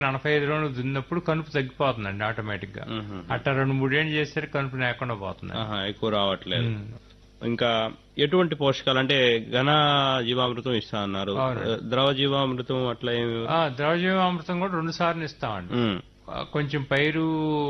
నలభై ఐదు రోజులు దున్నప్పుడు కనుపు తగ్గిపోతుందండి ఆటోమేటిక్ గా మ్మ్. అట్లా రెండు మూడేళ్ళు చేసరికి కనుపు లేకుండా పోతుంది ఆహా, ఎక్కువ రావట్లేదు మ్మ్. ఇంకా ఎటువంటి పోషకాలు అంటే ఘన జీవామృతం ఇస్తా అన్నారు అవునండి. ద్రవ జీవామృతం అట్లా ఏమి ఆ, ద్రవజీవామృతం కూడా రెండు సార్లు ఇస్తామండి ఉమ్, ఆ, కొంచెం పైరు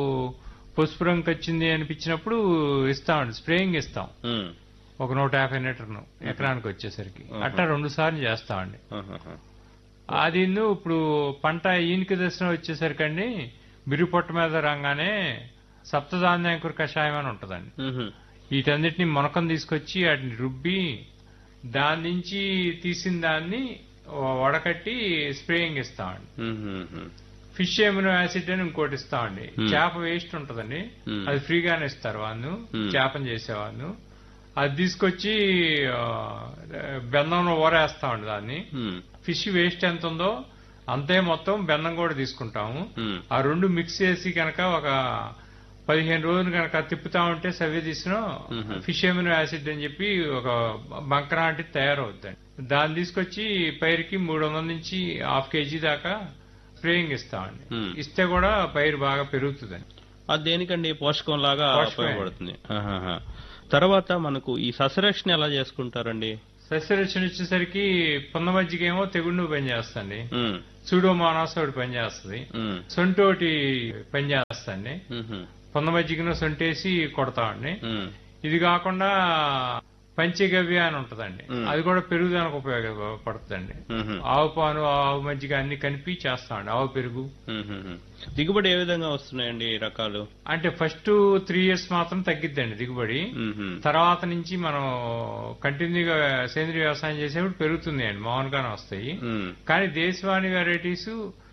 పసుపు రంగు వచ్చింది అనిపించినప్పుడు ఇస్తామండి స్ప్రేయింగ్ ఇస్తాం ఉమ్, ఒక నూట యాభై లీటర్ను ఎకరానికి వచ్చేసరికి అట్లా రెండు సార్లు చేస్తామండి ఆహాహా. అది ఇప్పుడు పంట ఈనిక దశలో వచ్చేసరికండి బిరు పొట్ట మీద రాగానే సప్తధాన్యాంకుర కషాయం అని ఉంటుందండి ఉహు, వీటన్నిటిని మొనకం తీసుకొచ్చి వాటిని రుబ్బి దాని నుంచి తీసిన దాన్ని వడకట్టి స్ప్రేయింగ్ ఇస్తామండి ఉహు, ఉహు. ఫిష్ ఎమినో యాసిడ్ అని ఇంకోటి ఇస్తామండి Hmm. చేప వేస్ట్ ఉంటదండి Hmm. అది ఫ్రీగానే ఇస్తారు వాళ్ళు Hmm. చేపను చేసేవాళ్ళు అది తీసుకొచ్చి ఆ, బెల్లంలో ఊరేస్తామండి దాన్ని ఉమ్, ఫిష్ వేస్ట్ ఎంత ఉందో అంతే మొత్తం బెల్లం కూడా తీసుకుంటాము ఉమ్, ఆ రెండు మిక్స్ చేసి కనుక ఒక పదిహేను రోజులు కనుక తిప్పుతా ఉంటే సవ్య తీసిన Mhm. ఫిష్ ఎమినో యాసిడ్ అని చెప్పి ఒక బంక లాంటిది తయారవుద్దండి దాన్ని తీసుకొచ్చి పైరుకి మూడు వందల నుంచి హాఫ్ కేజీ దాకా స్ప్రేయింగ్ ఇస్తామండి Hmm. ఇస్తే కూడా పైరు బాగా పెరుగుతుందండి అది దేనికండి పోషకం లాగా పోషకమే. ఉపయోగపడుతుంది ఆహాహా. తర్వాత మనకు ఈ సస్యరక్షణ ఎలా చేసుకుంటారండి సస్యరక్షణ వచ్చేసరికి పున్న మజ్జిగేమో తెగుళ్ళు పనిచేస్తుంది ఉమ్, సూడోమానాస్ ఒకటి పనిచేస్తుంది ఉమ్, సొంటి ఒకటి పనిచేస్తుంది ఉహు, పున్న మజ్జిగను సొంటేసి కొడతామండి ఉమ్, ఇది కాకుండా పంచగవ్య అని ఉంటదండి మ్. అది కూడా పెరుగుదలకు ఉపయోగపడుతుందండి ఉహు, ఆవు పాలు ఆవు మజ్జిగ అన్ని కలిపి చేస్తామండి ఆవు పెరుగు ఉహు, ఉహు. దిగుబడి ఏ విధంగా వస్తున్నాయండి ఈ రకాలు అంటే ఫస్ట్ త్రీ ఇయర్స్ మాత్రం తగ్గిద్దండి దిగుబడి ఉహు, తర్వాత నుంచి మనం కంటిన్యూగా సేంద్రీయ వ్యవసాయం చేసేప్పుడు పెరుగుతుంది అండి మామూలుగానే వస్తాయి ఉమ్, కానీ దేశవాణి వెరైటీస్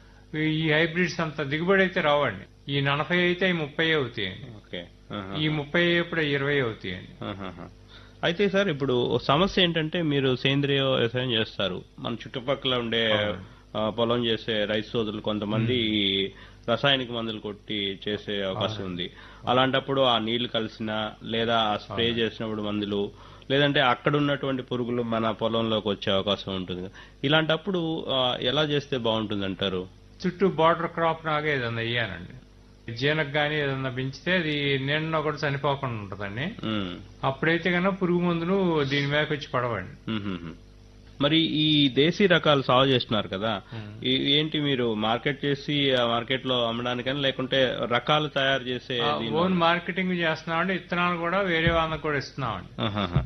ఈ హైబ్రిడ్స్ అంత దిగుబడి అయితే రావండి ఈ నలభై అయితే ఈ ముప్పై అవుతాయండి ఓకే ఆహా. ఈ ముప్పై ఇప్పుడు ఇరవై అవుతాయండి ఆహాహా. అయితే సార్ ఇప్పుడు ఓ సమస్య ఏంటంటే మీరు సేంద్రియ వ్యవసాయం చేస్తారు మన చుట్టుపక్కల ఉండే ఆ, పొలం చేసే రైతు సోదరులు కొంతమంది ఈ రసాయనిక మందులు కొట్టి చేసే అవకాశం ఉంది అలాంటప్పుడు ఆ నీళ్లు కలిసిన లేదా ఆ స్ప్రే చేసినప్పుడు మందులు లేదంటే అక్కడ ఉన్నటువంటి పురుగులు మన పొలంలోకి వచ్చే అవకాశం ఉంటుంది ఇలాంటప్పుడు ఆ, ఎలా చేస్తే బాగుంటుంది అంటారు చుట్టూ బార్డర్ క్రాప్ లాగా ఏదన్నా వేయాలండి జీనకు గానీ ఏదన్నా పెంచితే అది నీళ్ళలో కూడా చనిపోకుండా ఉంటదండి ఉమ్. అప్పుడైతే కనుక పురుగు మందులు దీని మీదకి వచ్చి పడవండి మ్మ్. మరి ఈ దేశీ రకాలు సాగు చేస్తున్నారు కదా ఈ- ఏంటి మీరు మార్కెట్ చేసి ఆ మార్కెట్ లో అమ్మడానికని లేకుంటే రకాలు తయారు చేసే దీని- ఓన్ మార్కెటింగ్ చేస్తున్నామండి విత్తనాలు కూడా వేరే వాళ్ళకి కూడా ఇస్తున్నామండి ఆహాహా.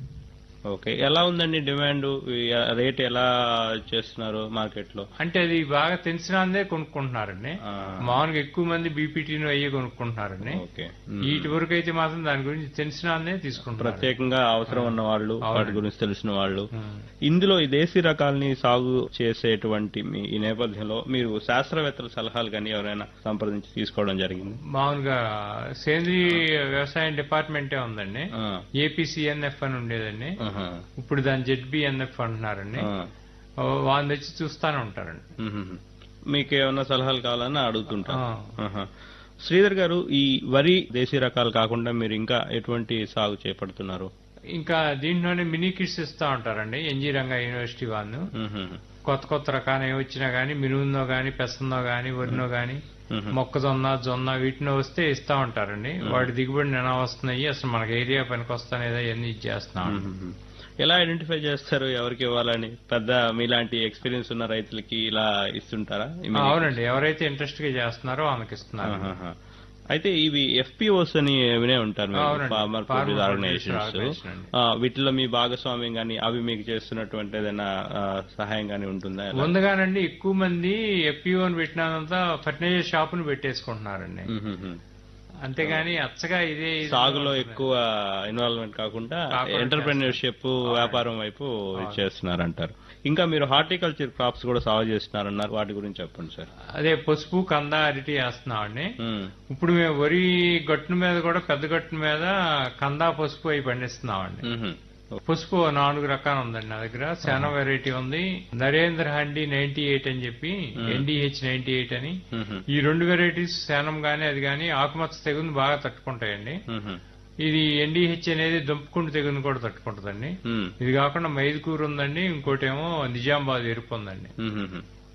ఓకే ఎలా ఉందండి డిమాండ్ ఈ రేట్ ఎలా చేస్తున్నారు మార్కెట్ లో అంటే అది బాగా తెలిసినందే కొనుక్కుంటున్నారండి ఆ, మామూలుగా ఎక్కువ మంది బీపీటీని అయ్యే కొనుక్కుంటున్నారండి ఓకే వీటి వరకు అయితే మాత్రం దాని గురించి తెలిసినందే తీసుకుంటున్నారు ప్రత్యేకంగా అవసరం ఉన్న వాళ్ళు వాటి అవునండి. గురించి తెలిసిన వాళ్ళు ఉమ్. ఇందులో ఈ దేశీ రకాలని సాగు చేసేటువంటి మీ ఈ నేపథ్యంలో మీరు శాస్త్రవేత్తల సలహాలు కానీ ఎవరైనా సంప్రదించి తీసుకోవడం జరిగింది మామూలుగా సేంద్రీయ వ్యవసాయం డిపార్ట్మెంటే ఉందండి ఆ, ఏపీసీఎన్ఎఫ్ అని ఉండేదండి ఆహా, ఇప్పుడు దాని జెడ్బిఎన్ఎఫ్ అంటున్నారండి ఆ. వాళ్ళు వచ్చి చూస్తానే ఉంటారండి మ్మ్. మీకు ఏమైనా సలహాలు కావాలని అడుగుతుంటారు ఆ. ఆహా. శ్రీధర్ గారు ఈ వరి దేశీ రకాలు కాకుండా మీరు ఇంకా ఎటువంటి సాగు చేపడుతున్నారు ఇంకా దీంట్లోనే మినీ కిట్స్ ఇస్తా ఉంటారండి ఎన్జీ రంగా యూనివర్సిటీ వాళ్ళు మ్మ్. కొత్త కొత్త రకాలు ఏమి వచ్చినా గానీ మినుమునో గానీ పెసన్నో గానీ వరినో గానీ మ్మ్. మొక్కజొన్న జొన్న వీటినో వస్తే ఇస్తా ఉంటారండి వాటి దిగుబడి ఎలా వస్తున్నాయి అసలు మనకి ఏరియా పనికి వస్తానేదో ఇవన్నీ ఇచ్చేస్తున్నాం మ్మ్. ఎలా ఐడెంటిఫై చేస్తారు ఎవరికి ఇవ్వాలని పెద్ద మీలాంటి ఎక్స్పీరియన్స్ ఉన్న రైతులకి ఇలా ఇస్తుంటారా ఆ, అవునండి ఎవరైతే ఇంట్రెస్ట్ గా చేస్తున్నారో వాళ్ళకి ఇస్తున్నారు ఆహాహా. అయితే ఇవి ఎఫ్పిఓస్ అని వినే ఉంటారు మీరు, అవునండి. Farmer farmer produce producer organisations organisation అండి. ఆ, వీటిలో మీ భాగస్వామ్యం గానీ అవి మీకు చేస్తున్నటువంటి ఏదైనా ఆ, సహాయం గానీ ఉంటుందా ఎలా? ముందుగానండి ఎక్కువ మంది ఎఫ్పిఓని పెట్టినంతా ఫర్టిలైజర్ షాపును పెట్టేసుకుంటున్నారండి మ్మ్. అంతేగాని అచ్చగా ఇదే ఇది సాగులో ఎక్కువ ఇన్వాల్వ్మెంట్ కాకుండా కాకుండా ఎంటర్ప్రెన్యూర్షిప్ వ్యాపారం వైపు చేస్తున్నారంటారు ఇంకా మీరు హార్టికల్చర్ క్రాప్స్ కూడా సాగు చేస్తున్నారన్నారు వాటి గురించి చెప్పండి సార్ అదే పసుపు కంద అరటి వేస్తున్నామండి మ్మ్. ఇప్పుడు మేము వరి గట్టున మీద కూడా పెద్ద గట్టున మీద కంద పసుపు అవి పండిస్తున్నామండి మ్మ్. పసుపు నాలుగు రకాలు ఉందండి నా దగ్గర శానా వెరైటీ ఉంది నరేంద్ర హండి నైన్టీ ఎయిట్ అని చెప్పి ఎన్డీహెచ్ నైన్టీ ఎయిట్ అని మ్మ్. ఈ రెండు వెరైటీస్ శానం గానీ అది గానీ ఆకుమచ్చ తెగుని బాగా తట్టుకుంటాయండి మ్మ్. ఇది ఎన్డీహెచ్ అనేది దుంపకుండు తెగుని కూడా తట్టుకుంటుందండి మ్మ్. ఇది కాకుండా మైదుకూరు ఉందండి ఇంకోటి ఏమో నిజామాబాద్ ఎరుపు ఉందండి మ్మ్.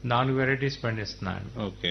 నాలుగు వెరైటీస్ పండిస్తున్నాను ఓకే